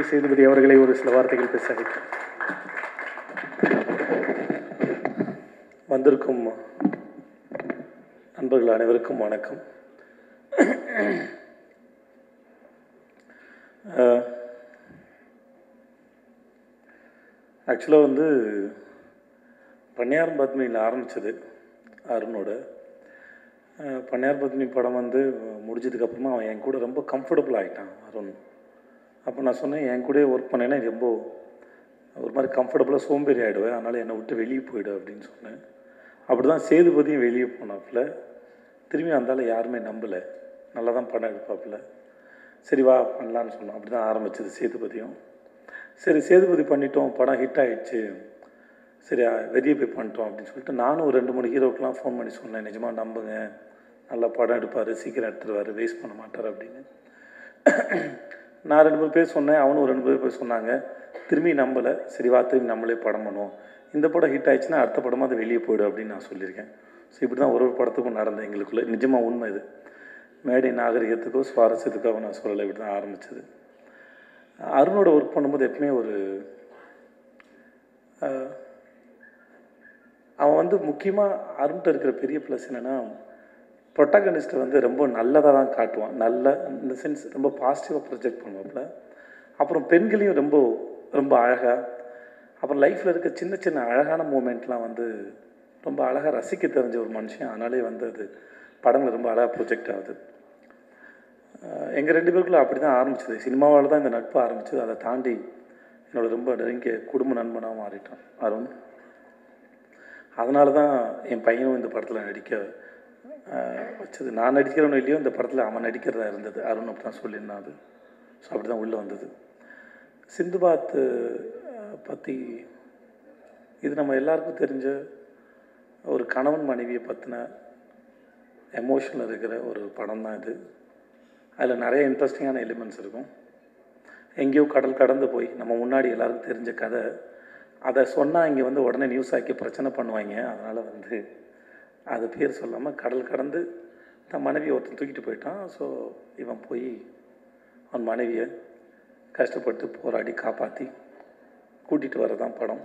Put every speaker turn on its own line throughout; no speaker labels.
விஜய் சேதுபதி அவர்களை ஒரு சில வார்த்தைகள் பேச அழைக்கிறேன். வந்திருக்கும் நண்பர்கள் அனைவருக்கும் வணக்கம் ஆக்சுவலாக வந்து பன்னியாரம் பத்மினியில் ஆரம்பித்தது அருணோட அஹ், பன்னியார் பத்மினி படம் வந்து முடிஞ்சதுக்கப்புறமா அவன் என் கூட ரொம்ப கம்ஃபர்டபுள் ஆகிட்டான் அருண் அப்போ நான் சொன்னேன் என் கூடயே ஒர்க் பண்ணேன்னா ரொம்ப ஒரு மாதிரி கம்ஃபர்டபுளாக சோம்பேறி ஆகிடுவேன் அதனால் என்னை விட்டு வெளியே போயிடு அப்படின்னு சொன்னேன் அப்படி தான் சேதுபதியும் வெளியே போனாப்புல திரும்பி வந்தாலும் யாருமே நம்பலை நல்லா தான் படம் எடுப்பாப்புல சரி வா பண்ணலான்னு சொன்னோம் அப்படி தான் ஆரம்பிச்சது சேதுபதியும் சரி சேதுபதி பண்ணிட்டோம் படம் ஹிட் ஆயிடுச்சு சரி அஹ், வெளியே போய் பண்ணிட்டோம் அப்படின்னு சொல்லிட்டு நானும் ஒரு ரெண்டு மூணு ஹீரோக்கெலாம் ஃபோன் பண்ணி சொன்னேன் நிஜமாக நம்புங்க நல்லா படம் எடுப்பார் சீக்கிரம் எடுத்துருவார் வேஸ்ட் பண்ண மாட்டார் அப்படின்னு நான் ரெண்டு மூணு பேர் சொன்னேன் அவனும் ஒரு ரெண்டு பேர் போய் சொன்னாங்க திரும்பி நம்பலை சரி வா திரும்பி நம்மளே படம் பண்ணுவோம் இந்த படம் ஹிட் ஆயிடுச்சுன்னா அடுத்த படமாக அது வெளியே போயிடும் அப்படின்னு நான் சொல்லியிருக்கேன் ஸோ இப்படி தான் ஒரு ஒரு படத்துக்கும் நடந்தது எங்களுக்குள்ள நிஜமாக உண்மை இது மேடை நாகரிகத்துக்கோ சுவாரஸ்யத்துக்கோ நான் சொல்லலை இப்படி தான் ஆரம்பிச்சது அருணோட ஒர்க் பண்ணும்போது எப்பவுமே ஒரு அஹ், அவன் வந்து முக்கியமாக அருண்கிட்ட இருக்கிற பெரிய ப்ளஸ் என்னென்னா ப்ரொட்டகனிஸ்ட்டை வந்து ரொம்ப நல்லதாக தான் காட்டுவான் நல்ல இந்த சென்ஸ் ரொம்ப பாசிட்டிவாக ப்ரொஜெக்ட் பண்ணுவாப்புல அப்புறம் பெண்களையும் ரொம்ப ரொம்ப அழகாக அப்புறம் லைஃப்பில் இருக்க சின்ன சின்ன அழகான மூமெண்ட்லாம் வந்து ரொம்ப அழகாக ரசிக்க தெரிஞ்ச ஒரு மனுஷன் அதனாலே வந்து அது படங்கள் ரொம்ப அழகாக ப்ரொஜெக்ட் ஆகுது எங்கள் ரெண்டு பேருக்குள்ள அப்படி தான் ஆரம்பிச்சது சினிமாவால் தான் இந்த நட்பு ஆரம்பிச்சது அதை தாண்டி என்னோட ரொம்ப நெருங்கிய குடும்ப நண்பனாக மாறிட்டான் அருண் அதனால தான் என் பையனும் இந்த படத்தில் நடிக்க அஹ், வச்சது நான் நடிக்கிறவனோ இல்லையோ இந்த படத்தில் அவன் நடிக்கிறதா இருந்தது அருண் அப்படி தான் சொல்லியிருந்தான் அது ஸோ அப்படி தான் உள்ளே வந்தது சிந்துபாத் பற்றி இது நம்ம எல்லாருக்கும் தெரிஞ்ச ஒரு கணவன் மனைவியை பற்றின எமோஷனில் இருக்கிற ஒரு படம் தான் இது அதில் நிறைய இன்ட்ரெஸ்டிங்கான எலிமெண்ட்ஸ் இருக்கும் எங்கேயோ கடல் கடந்து போய் நம்ம முன்னாடி எல்லாருக்கும் தெரிஞ்ச கதை அதை சொன்னால் இங்கே வந்து உடனே நியூஸ் ஆக்கி பிரச்சனை பண்ணுவாங்க அதனால் வந்து அது பேர் சொல்லாமல் கடல் கடந்து தன் மனைவியை ஒருத்தன் தூக்கிட்டு போயிட்டான் ஸோ இவன் போய் அவன் மனைவியை கஷ்டப்பட்டு போராடி காப்பாற்றி கூட்டிகிட்டு வரதான் படம்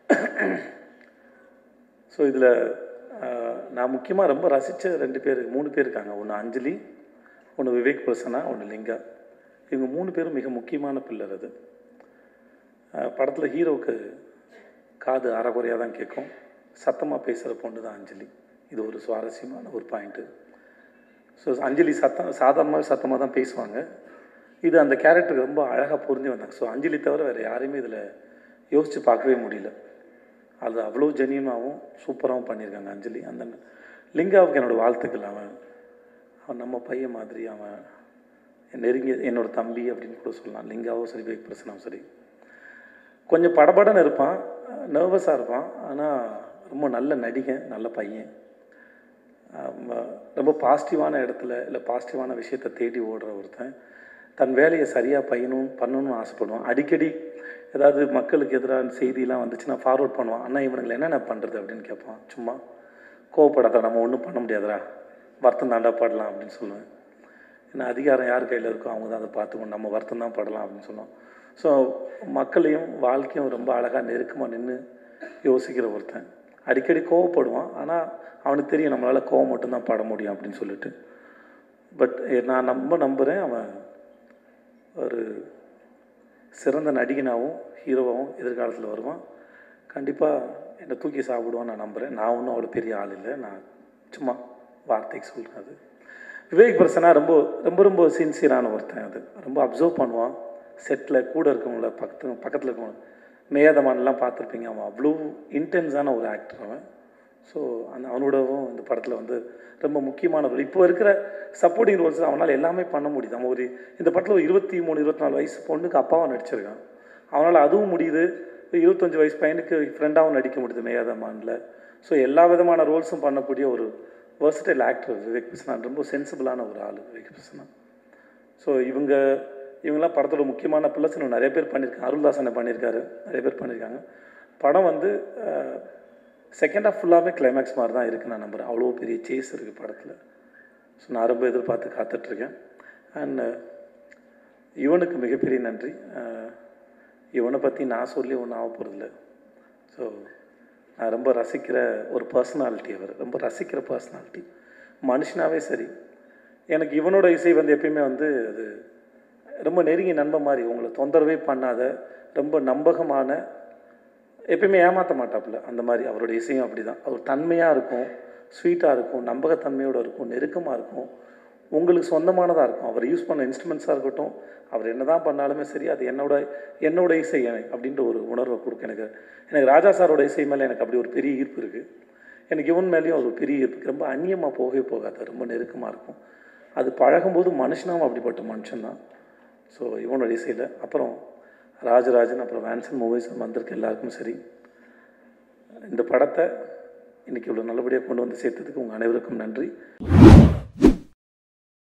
ஸோ இதில் நான் முக்கியமாக ரொம்ப ரசித்த ரெண்டு பேர் மூணு பேர் இருக்காங்க ஒன்று அஞ்சலி ஒன்று விவேக் பிரசன்னா ஒன்று லிங்கா இவங்க மூணு பேரும் மிக முக்கியமான பில்லர் அது படத்தில் ஹீரோவுக்கு காது அறகுறையாக தான் கேட்கும் சத்தமாக பேசுகிற பொண்ணு தான் அஞ்சலி இது ஒரு சுவாரஸ்யமான ஒரு பாயிண்ட்டு ஸோ அஞ்சலி சத்தம் சாதாரணமாகவே சத்தமாக தான் பேசுவாங்க இது அந்த கேரக்டருக்கு ரொம்ப அழகாக பொருந்தி வந்தாங்க ஸோ அஞ்சலி தவிர வேறு யாரையுமே இதில் யோசித்து பார்க்கவே முடியல அது அவ்வளோ ஜெனியனாகவும் சூப்பராகவும் பண்ணியிருக்காங்க அஞ்சலி அந்த லிங்காவுக்கு என்னோடய வாழ்த்துக்கள் அவன் அவன் நம்ம பையன் மாதிரி அவன் நெருங்கிய என்னோட தம்பி அப்படின்னு கூட சொல்லலாம் லிங்காவும் சரி விவேக் பிரசனாவும் சரி கொஞ்சம் படபடன்னு இருப்பான் நர்வஸாக இருப்பான் ஆனால் ரொம்ப நல்ல நடிகன் நல்ல பையன் ஆமா, ரொம்ப பாசிட்டிவான இடத்துல இல்லை பாசிட்டிவான விஷயத்தை தேடி ஓடுற ஒருத்தன் தன் வேலையை சரியாக பையனும் பண்ணணும்னு ஆசைப்படுவான் அடிக்கடி ஏதாவது மக்களுக்கு எதிரான செய்தியெல்லாம் வந்துச்சுன்னா ஃபார்வர்ட் பண்ணுவான் அண்ணா இவனுங்களை என்னென்ன பண்ணுறது அப்படின்னு கேட்பான் சும்மா கோவப்படாத நம்ம ஒன்றும் பண்ண முடியாதுடா வருத்தம் தாண்டா படலாம் அப்படின்னு சொல்லுவேன் ஏன்னா அதிகாரம் யார் கையில் இருக்கோ அவங்க தான் அதை பார்த்துக்கணும் நம்ம வருத்தம் தான் படலாம் அப்படின்னு சொன்னோம் ஸோ மக்களையும் வாழ்க்கையும் ரொம்ப அழகாக நெருக்கமாக நின்று யோசிக்கிற ஒருத்தன் அடிக்கடி கோவப்படுவான் ஆனால் அவனுக்கு தெரியும் நம்மளால் கோவம் மட்டும்தான் பட முடியும் அப்படின்னு சொல்லிட்டு பட் நான் ரொம்ப நம்புகிறேன் அவன் ஒரு சிறந்த நடிகனாகவும் ஹீரோவாகவும் எதிர்காலத்தில் வருவான் கண்டிப்பாக என்னை தூக்கி சாப்பிடுவான்னு நான் நம்புகிறேன் நான் ஒன்றும் அவ்வளோ பெரிய ஆள் இல்லை நான் சும்மா வார்த்தைக்கு சொல்கிறேன் அது விவேக் பிரசனா ரொம்ப ரொம்ப ரொம்ப சின்சியரான ஒருத்தன் அது ரொம்ப அப்சர்வ் பண்ணுவான் செட்டில் கூட இருக்கவங்கள பக்கத்து பக்கத்தில் இருக்கவங்க மேயாதமானெலாம் பார்த்துருப்பீங்க அவன் அவ்வளோ இன்டென்ஸான ஒரு ஆக்டர் அவன் ஸோ அந்த அவனோடவும் இந்த படத்தில் வந்து ரொம்ப முக்கியமான ரோல் இப்போ இருக்கிற சப்போர்ட்டிங் ரோல்ஸ் அவனால் எல்லாமே பண்ண முடியுது அவன் ஒரு இந்த படத்தில் ஒரு இருபத்தி மூணு இருபத்தி நாலு வயசு பொண்ணுக்கு அப்பாவும் நடிச்சிருக்கான் அவனால் அதுவும் முடியுது ஒரு இருபத்தஞ்சி வயசு பையனுக்கு ஃப்ரெண்டாகவும் நடிக்க முடியுது மேயாதமானில் ஸோ எல்லா விதமான ரோல்ஸும் பண்ணக்கூடிய ஒரு versatile ஆக்டர் விவேக் கிருஷ்ணன் ரொம்ப சென்சிபிளான ஒரு ஆள் விவேக் கிருஷ்ணன் ஸோ இவங்க இவங்கெல்லாம் படத்தோட முக்கியமான பிள்ளஸ் இன்னும் நிறைய பேர் பண்ணியிருக்காங்க அருள்தாசனை பண்ணியிருக்காரு நிறைய பேர் பண்ணியிருக்காங்க படம் வந்து செகண்ட் ஹாஃப் ஃபுல்லாகவே கிளைமேக்ஸ் மாதிரி தான் இருக்குது நான் நம்புகிறேன் அவ்வளோ பெரிய சேஸ் இருக்குது படத்தில் ஸோ நான் ரொம்ப எதிர்பார்த்து காத்துட்ருக்கேன் அண்ட் இவனுக்கு மிகப்பெரிய நன்றி அஹ், இவனை பற்றி நான் சொல்லி ஒன்றும் ஆக போகிறதில்ல ஸோ நான் ரொம்ப ரசிக்கிற ஒரு பர்சனாலிட்டி அவர் ரொம்ப ரசிக்கிற பர்சனாலிட்டி மனுஷனாவே சரி எனக்கு இவனோட இசை வந்து எப்பயுமே வந்து அது ரொம்ப நெருங்கி நண்பன் மாதிரி உங்களை தொந்தரவே பண்ணாத ரொம்ப நம்பகமான எப்பயுமே ஏமாற்ற மாட்டாப்புல அந்த மாதிரி அவரோட இசையும் அப்படி தான் அவர் தன்மையாக இருக்கும் ஸ்வீட்டாக இருக்கும் நம்பகத்தன்மையோடு இருக்கும் நெருக்கமாக இருக்கும் உங்களுக்கு சொந்தமானதாக இருக்கும் அவர் யூஸ் பண்ண இன்ஸ்ட்ருமெண்ட்ஸாக இருக்கட்டும் அவர் என்ன தான் பண்ணாலுமே சரி அது என்னோட என்னோட இசை எனக்கு அப்படின்ற ஒரு உணர்வை கொடுக்க எனக்கு எனக்கு ராஜா சாரோட இசை மேலே எனக்கு அப்படி ஒரு பெரிய ஈர்ப்பு இருக்குது எனக்கு இவன் மேலேயும் ஒரு பெரிய ஈர்ப்பு ரொம்ப அந்நியமாக போகவே போகாது ரொம்ப நெருக்கமாக இருக்கும் அது பழகும்போது மனுஷனாவும் அப்படிப்பட்ட மனுஷன்தான் ஸோ இவனோட இசையில் அப்புறம் ராஜராஜன் அப்புறம் வேன்சன் மூவிஸ் வந்திருக்க எல்லாருக்கும் சரி இந்த படத்தை இன்றைக்கி இவ்வளோ நல்லபடியாக கொண்டு வந்து சேர்த்ததுக்கு உங்கள் அனைவருக்கும் நன்றி